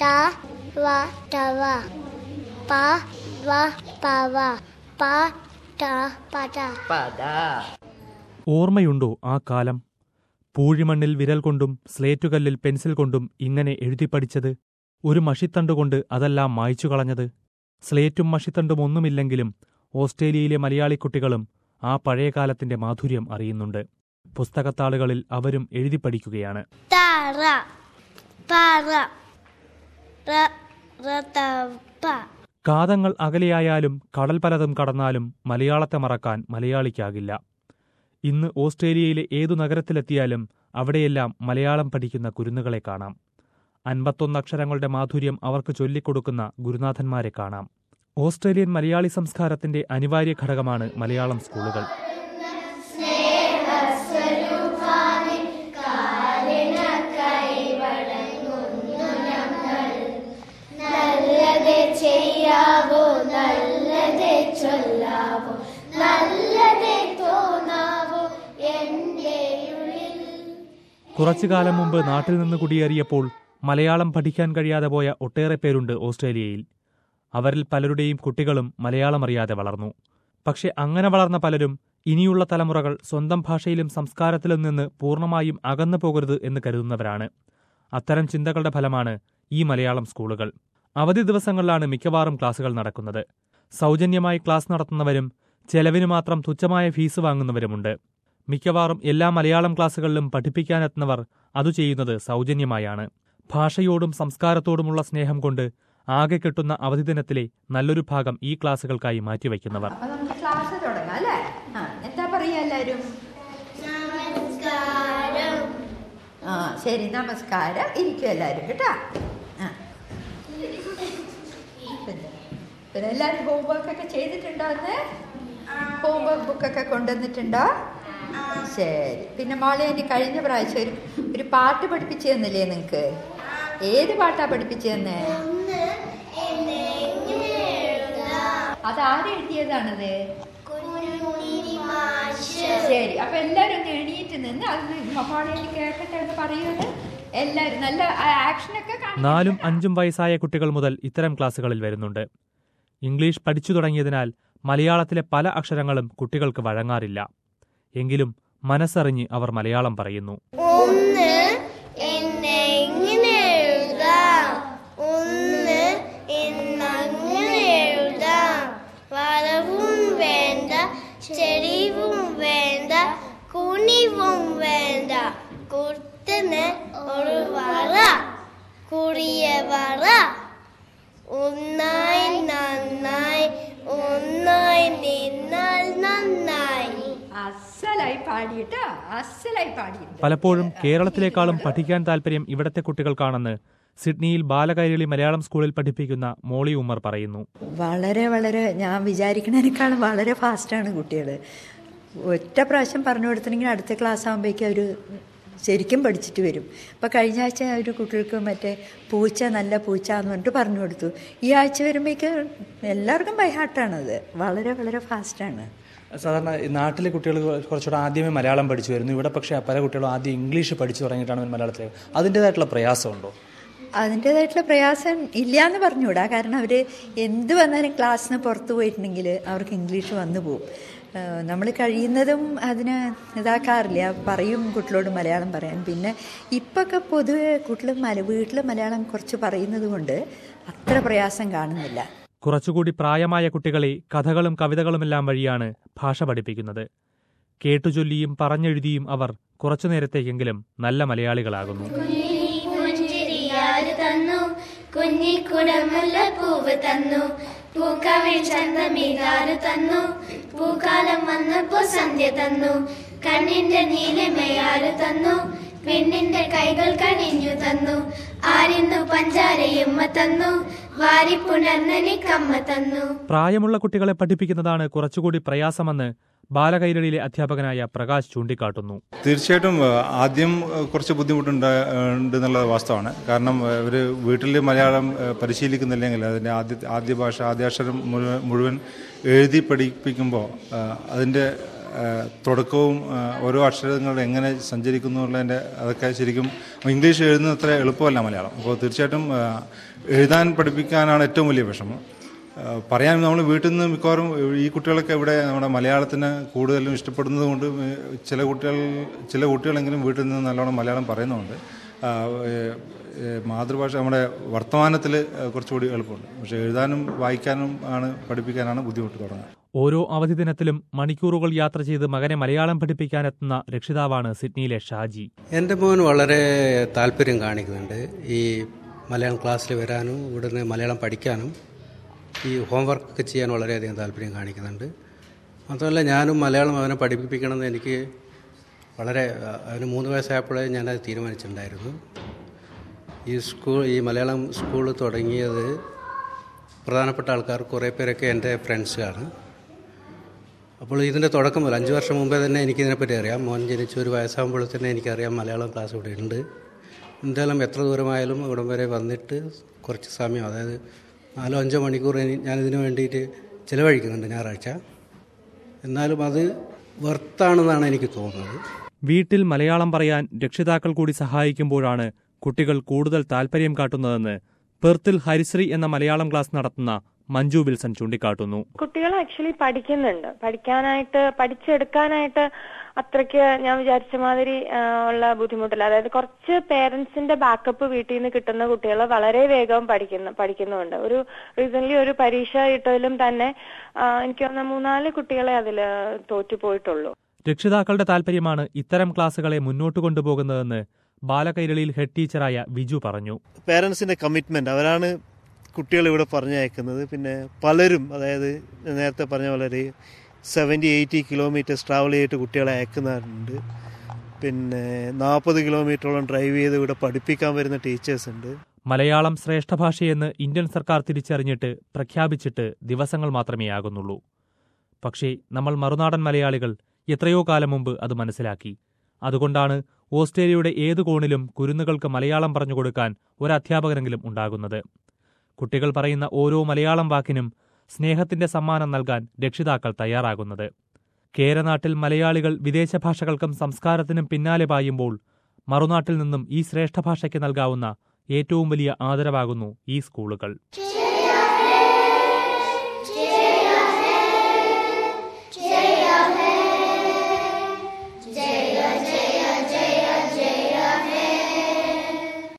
ട വ ടവ പ വ പവ പ ട പട പദ ഓർമ്മയുണ്ടോ ആ കാലം പൂഴിമണ്ണിൽ വിരൽ കൊണ്ടും സ്ലേറ്റുകല്ലിൽ പെൻസിൽ കൊണ്ടും ഇങ്ങനെ എഴുതി പഠിച്ചത് ഒരു മഷിത്തണ്ടുകൊണ്ട് അതെല്ലാം മായ്ച്ചു കളഞ്ഞത് സ്ലേറ്റും മഷിത്തണ്ടും ഒന്നുമില്ലെങ്കിലും ഓസ്ട്രേലിയയിലെ മലയാളി കുട്ടികളും ആ പഴയകാലത്തിന്റെ മാധുര്യം അറിയുന്നുണ്ട് പുസ്തകത്താളുകളിൽ അവരും എഴുതി പഠിക്കുകയാണ് തറ പറ റ റതപ്പ കാതങ്ങൾ അകലെയായാലും കടൽ പലതും കടന്നാലും മലയാളത്തെ മറക്കാൻ മലയാളിക്കാകില്ല ഇന്ന് ഓസ്ട്രേലിയയിലെ ഏതു നഗരത്തിലെത്തിയാലും അവിടെയെല്ലാം മലയാളം പഠിക്കുന്ന കുരുന്നുകളെ കാണാം അൻപത്തൊന്ന് അക്ഷരങ്ങളുടെ മാധുര്യം അവർക്ക് ചൊല്ലിക്കൊടുക്കുന്ന ഗുരുനാഥന്മാരെ കാണാം ഓസ്ട്രേലിയൻ മലയാളി സംസ്കാരത്തിന്റെ അനിവാര്യ ഘടകമാണ് മലയാളം സ്കൂളുകൾ നല്ലത് ചെയ്യാവോ നല്ലത് ചൊല്ലാവോ നല്ലത് തോന്നാവോ എന്റെ ഉള്ളിൽ കുറച്ചു കാലം മുമ്പ് നാട്ടിൽ നിന്ന് കുടിയേറിയപ്പോൾ മലയാളം പഠിക്കാൻ കഴിയാതെ പോയ ഒട്ടേറെ പേരുണ്ട് ഓസ്ട്രേലിയയിൽ അവരിൽ പലരുടെയും കുട്ടികളും മലയാളം അറിയാതെ വളർന്നു പക്ഷെ അങ്ങനെ വളർന്ന പലരും ഇനിയുള്ള തലമുറകൾ സ്വന്തം ഭാഷയിലും സംസ്കാരത്തിലും നിന്ന് പൂർണ്ണമായും അകന്നു പോകരുത് എന്ന് കരുതുന്നവരാണ് അത്തരം ചിന്തകളുടെ ഫലമാണ് ഈ മലയാളം സ്കൂളുകൾ അവധി ദിവസങ്ങളിലാണ് മിക്കവാറും ക്ലാസുകൾ നടക്കുന്നത് സൗജന്യമായി ക്ലാസ് നടത്തുന്നവരും ചെലവിന് മാത്രം തുച്ഛമായ ഫീസ് വാങ്ങുന്നവരുമുണ്ട് മിക്കവാറും എല്ലാ മലയാളം ക്ലാസുകളിലും പഠിപ്പിക്കാനെത്തുന്നവർ അത് ചെയ്യുന്നത് സൗജന്യമായാണ് ഭാഷയോടും സംസ്കാരത്തോടുമുള്ള സ്നേഹം കൊണ്ട് ആകെ കിട്ടുന്ന അവധി ദിനത്തിലെ നല്ലൊരു ഭാഗം ഈ ക്ലാസുകൾക്കായി മാറ്റിവെക്കുന്നവർ അപ്പൊ നമുക്ക് ക്ലാസ് തുടങ്ങാം അല്ലേ ആ എന്താ പറയാ എല്ലാരും നമസ്കാരം ആ ശരി നമസ്കാരം ഇരിക്കും എല്ലാരും കേട്ടാ ആ പിന്നെ പിന്നെ എല്ലാരും ഹോംവർക്ക് ഒക്കെ ചെയ്തിട്ടുണ്ടോ അന്ന് ഹോംവർക്ക് ബുക്കൊക്കെ കൊണ്ടുവന്നിട്ടുണ്ടോ ശരി പിന്നെ മോളെ എൻ്റെ കഴിഞ്ഞ പ്രാവശ്യം ഒരു ഒരു പാട്ട് പഠിപ്പിച്ചു തന്നില്ലേ നിങ്ങക്ക് ഏത് പാട്ടാ പഠിപ്പിച്ചു തന്നെ ഒന്ന് എന്നെ എങ്ങനെ എഴുതാം അതാര് എഴുതിയതാണത് കുഞ്ഞുണ്ണി മാഷ് ശരി അപ്പൊ എല്ലാരും ഒന്ന് എണീറ്റ് നിന്ന് അത് മോളെ കേൾക്കട്ടെ എന്ന് പറയുന്നത് എല്ലാരും നല്ല ആക്ഷനൊക്കെ നാലും അഞ്ചും വയസ്സായ കുട്ടികൾ മുതൽ ഇത്തരം ക്ലാസുകളിൽ വരുന്നുണ്ട് ഇംഗ്ലീഷ് പഠിച്ചു തുടങ്ങിയതിനാൽ മലയാളത്തിലെ പല അക്ഷരങ്ങളും കുട്ടികൾക്ക് വഴങ്ങാറില്ല എങ്കിലും മനസ്സറിഞ്ഞ് അവർ മലയാളം പറയുന്നു ഒന്ന് എന്നെ എങ്ങനെ എഴുതാം ഒന്ന് എന്നങ്ങനെ എഴുതാം വരവും വേണ്ട ചെരിവും വേണ്ട കുണിവും വേണ്ട കുർത്തന് ഒരു വറ കുറിയ വറ ഒന്നായി നന്നായി ഒന്നായി നിന്നാൽ നന്നായി അസലായി പാടിയിട്ടാ അസലായി പാടിയിട്ടുണ്ട് പലപ്പോഴും കേരളത്തിലേക്കാളും പഠിക്കാൻ താൽപ്പര്യം ഇവിടത്തെ കുട്ടികൾക്കാണെന്ന് സിഡ്നിയിൽ ബാലകൈരളി മലയാളം സ്കൂളിൽ പഠിപ്പിക്കുന്ന മോളി ഉമ്മർ പറയുന്നു വളരെ വളരെ ഞാൻ വിചാരിക്കുന്നതിനേക്കാളും വളരെ ഫാസ്റ്റാണ് കുട്ടികൾ ഒറ്റ പ്രാവശ്യം പറഞ്ഞു കൊടുത്തിട്ടുണ്ടെങ്കിൽ അടുത്ത ക്ലാസ് ആകുമ്പോഴേക്കും അവർ ശരിക്കും പഠിച്ചിട്ട് വരും ഇപ്പം കഴിഞ്ഞ ആഴ്ച ഒരു കുട്ടികൾക്ക് മറ്റേ പൂച്ച നല്ല പൂച്ച എന്ന് പറഞ്ഞിട്ട് പറഞ്ഞു കൊടുത്തു ഈ ആഴ്ച വരുമ്പോഴേക്ക് എല്ലാവർക്കും ബൈഹാർട്ടാണത് വളരെ വളരെ ഫാസ്റ്റാണ് സാധാരണ ഈ നാട്ടിലെ കുട്ടികൾ കുറച്ചുകൂടെ ആദ്യമേ മലയാളം പഠിച്ചു വരുന്നു ഇവിടെ പക്ഷേ പല കുട്ടികളും ആദ്യം ഇംഗ്ലീഷ് പഠിച്ചു തുടങ്ങിയിട്ടാണ് മലയാളത്തിൽ അതിൻ്റെതായിട്ടുള്ള പ്രയാസമുണ്ടോ അതിൻ്റേതായിട്ടുള്ള പ്രയാസം ഇല്ല എന്ന് പറഞ്ഞുകൂടാ കാരണം അവർ എന്ത് വന്നാലും ക്ലാസ്സിന് പുറത്ത് പോയിട്ടുണ്ടെങ്കിൽ അവർക്ക് ഇംഗ്ലീഷ് വന്നു പോകും നമ്മൾ കഴിയുന്നതും അതിന് ഇതാക്കാറില്ല പറയും കുട്ടികളോട് മലയാളം പറയാൻ പിന്നെ ഇപ്പൊക്കെ പൊതുവെ കുട്ടികൾ മല വീട്ടിൽ മലയാളം കുറച്ച് പറയുന്നത് കൊണ്ട് അത്ര പ്രയാസം കാണുന്നില്ല കുറച്ചുകൂടി പ്രായമായ കുട്ടികളെ കഥകളും കവിതകളുമെല്ലാം വഴിയാണ് ഭാഷ പഠിപ്പിക്കുന്നത് കേട്ടുചൊല്ലിയും പറഞ്ഞെഴുതിയും അവർ കുറച്ചു നേരത്തേക്കെങ്കിലും നല്ല മലയാളികളാകുന്നു പുഞ്ചിരിയാര് തന്നു കുഞ്ഞിക്കുടമുല്ല പൂവ് തന്നു പൂക്കാവിൽ ചന്തമിതാറ് തന്നു പൂക്കാലം വന്നപ്പോ സന്ധ്യ തന്നു കണ്ണിന്റെ നീലിമയാറ് തന്നു പെണ്ണിന്റെ കൈകൾ കണിഞ്ഞു തന്നു ആരിന്നു പഞ്ചാരയമ്മ തന്നു വാരിപ്പുണർന്നനിക്കമ്മ തന്നു പ്രായമുള്ള കുട്ടികളെ പഠിപ്പിക്കുന്നതാണ് കുറച്ചുകൂടി പ്രയാസമെന്ന് ബാലകൈരളിയിലെ അധ്യാപകനായ പ്രകാശ് ചൂണ്ടിക്കാട്ടുന്നു തീർച്ചയായിട്ടും ആ, ആദ്യം ആ, കുറച്ച് ബുദ്ധിമുട്ടുണ്ട് ആ, ഉണ്ട് എന്നുള്ളത് വാസ്തവമാണ് കാരണം ഇവർ വീട്ടിൽ മലയാളം ആ, പരിശീലിക്കുന്നില്ലെങ്കിൽ അതിൻ്റെ ആദ്യ ആദ്യ ഭാഷ ആദ്യാക്ഷരം മുഴുവൻ മുഴുവൻ എഴുതി പഠിപ്പിക്കുമ്പോൾ ആ, അതിൻ്റെ ആ, തുടക്കവും ആ, ഓരോ അക്ഷരങ്ങൾ എങ്ങനെ സഞ്ചരിക്കുന്നു എന്നുള്ളതിൻ്റെ അതൊക്കെ ശരിക്കും ഇംഗ്ലീഷ് എഴുതുന്നത് അത്ര എളുപ്പമല്ല മലയാളം അപ്പോൾ തീർച്ചയായിട്ടും ആ, എഴുതാൻ പഠിപ്പിക്കാനാണ് ഏറ്റവും വലിയ വിഷമം ആ, പറയാൻ നമ്മൾ വീട്ടിൽ നിന്ന് മിക്കവാറും ഈ കുട്ടികളൊക്കെ ഇവിടെ നമ്മുടെ മലയാളത്തിന് കൂടുതലും ഇഷ്ടപ്പെടുന്നത് കൊണ്ട് ചില കുട്ടികൾ ചില കുട്ടികളെങ്കിലും വീട്ടിൽ നിന്ന് നല്ലോണം മലയാളം പറയുന്നുണ്ട് ആ, ഏ, ഏ, മാതൃഭാഷ നമ്മുടെ വർത്തമാനത്തിൽ കുറച്ചുകൂടി എളുപ്പമുണ്ട് പക്ഷേ എഴുതാനും വായിക്കാനും ആണ് പഠിപ്പിക്കാനാണ് ബുദ്ധിമുട്ട് തുടങ്ങുന്നത് ഓരോ അവധി ദിനത്തിലും മണിക്കൂറുകൾ യാത്ര ചെയ്ത് മകനെ മലയാളം പഠിപ്പിക്കാനെത്തുന്ന രക്ഷിതാവാണ് സിഡ്നിയിലെ ഷാജി എൻ്റെ മോൻ വളരെ താല്പര്യം കാണിക്കുന്നുണ്ട് ഈ മലയാളം ക്ലാസ്സിൽ വരാനും ഇവിടുന്ന് മലയാളം പഠിക്കാനും ഈ ഹോംവർക്ക് ഒക്കെ ചെയ്യാൻ വളരെയധികം താല്പര്യം കാണിക്കുന്നുണ്ട് മാത്രമല്ല ഞാനും മലയാളം അവനെ പഠിപ്പിക്കണമെന്ന് എനിക്ക് വളരെ അവന് മൂന്ന് വയസ്സായപ്പോഴേ ഞാനത് തീരുമാനിച്ചിട്ടുണ്ടായിരുന്നു ഈ സ്കൂൾ ഈ മലയാളം സ്കൂൾ തുടങ്ങിയത് പ്രധാനപ്പെട്ട ആൾക്കാർ കുറേ പേരൊക്കെ എൻ്റെ ഫ്രണ്ട്സാണ് അപ്പോൾ ഇതിൻ്റെ തുടക്കം മുതൽ അഞ്ച് വർഷം മുമ്പേ തന്നെ എനിക്കിതിനെപ്പറ്റി അറിയാം മോൻ ജനിച്ച ഒരു വയസ്സാകുമ്പോൾ തന്നെ എനിക്കറിയാം മലയാളം ക്ലാസ് ഇവിടെ ഉണ്ട് എന്തായാലും എത്ര ദൂരമായാലും ഇവിടം വരെ വന്നിട്ട് കുറച്ച് സമയം അതായത് നാലോ അഞ്ചോ മണിക്കൂർ ഇനി ഞാനിതിനു വേണ്ടിയിട്ട് ചിലവഴിക്കുന്നുണ്ട് ഞായറാഴ്ച എന്നാലും അത് വെർത്താണെന്നാണ് എനിക്ക് തോന്നുന്നത് വീട്ടിൽ മലയാളം പറയാൻ രക്ഷിതാക്കൾ കൂടി സഹായിക്കുമ്പോഴാണ് കുട്ടികൾ കൂടുതൽ താൽപര്യം കാട്ടുന്നതെന്ന് പെർത്തിൽ ഹരിശ്രീ എന്ന മലയാളം ക്ലാസ് നടത്തുന്ന മഞ്ജു വിൽസൺ ചൂണ്ടിക്കാട്ടുന്നു കുട്ടികൾ ആക്ച്വലി പഠിക്കുന്നുണ്ട് പഠിക്കാനായിട്ട് പഠിച്ചെടുക്കാനായിട്ട് അത്രയ്ക്ക് ഞാൻ വിചാരിച്ച മാതിരി ആ, ഉള്ള ബുദ്ധിമുട്ടില്ല അതായത് കുറച്ച് പേരൻസിന്റെ ബാക്കപ്പ് വീട്ടിൽ നിന്ന് കിട്ടുന്ന കുട്ടികൾ വളരെ വേഗം പഠിക്കുന്ന പഠിക്കുന്നുണ്ട് ഒരു റീസെന്റ് ഒരു പരീക്ഷ ഇട്ടതിലും തന്നെ ആ, എനിക്ക് തോന്നുന്ന മൂന്നാല് കുട്ടികളെ അതിൽ തോറ്റുപോയിട്ടുള്ളൂ രക്ഷിതാക്കളുടെ താൽപര്യമാണ് ഇത്തരം ക്ലാസുകളെ മുന്നോട്ട് കൊണ്ടുപോകുന്നതെന്ന് ബാലകൈരളിയിൽ ഹെഡ് ടീച്ചറായ വിജു പറഞ്ഞു പേരൻസിൻ്റെ കമ്മിറ്റ്മെൻറ്റ് അവരാണ് കുട്ടികളെ ഇവിടെ പറഞ്ഞയക്കുന്നത് പിന്നെ പലരും അതായത് ഞാൻ നേരത്തെ പറഞ്ഞ പോലെ സെവൻറ്റി എയ്റ്റി കിലോമീറ്റേഴ്സ് ട്രാവൽ ചെയ്തിട്ട് കുട്ടികളെ അയക്കുന്നവരുണ്ട് പിന്നെ നാൽപ്പത് കിലോമീറ്ററോളം ഡ്രൈവ് ചെയ്ത് ഇവിടെ പഠിപ്പിക്കാൻ വരുന്ന ടീച്ചേഴ്സ് ഉണ്ട് മലയാളം ശ്രേഷ്ഠഭാഷയെന്ന് ഇന്ത്യൻ സർക്കാർ തിരിച്ചറിഞ്ഞിട്ട് പ്രഖ്യാപിച്ചിട്ട് ദിവസങ്ങൾ മാത്രമേ ആകുന്നുള്ളൂ പക്ഷേ നമ്മൾ മറുനാടൻ മലയാളികൾ എത്രയോ കാലം മുമ്പ് അത് മനസ്സിലാക്കി അതുകൊണ്ടാണ് ഓസ്ട്രേലിയയുടെ ഏതു കോണിലും കുരുന്നുകൾക്ക് മലയാളം പറഞ്ഞു കൊടുക്കാൻ ഒരു അധ്യാപകനെങ്കിലും ഉണ്ടാകുന്നത് കുട്ടികൾ പറയുന്ന ഓരോ മലയാളം വാക്കിനും സ്നേഹത്തിന്റെ സമ്മാനം നൽകാൻ രക്ഷിതാക്കൾ തയ്യാറാകുന്നത് കേരനാട്ടിൽ മലയാളികൾ വിദേശ ഭാഷകൾക്കും സംസ്കാരത്തിനും പിന്നാലെ പായുമ്പോൾ മറുനാട്ടിൽ നിന്നും ഈ ശ്രേഷ്ഠഭാഷയ്ക്ക് നൽകാവുന്ന ഏറ്റവും വലിയ ആദരവാകുന്നു ഈ സ്കൂളുകൾ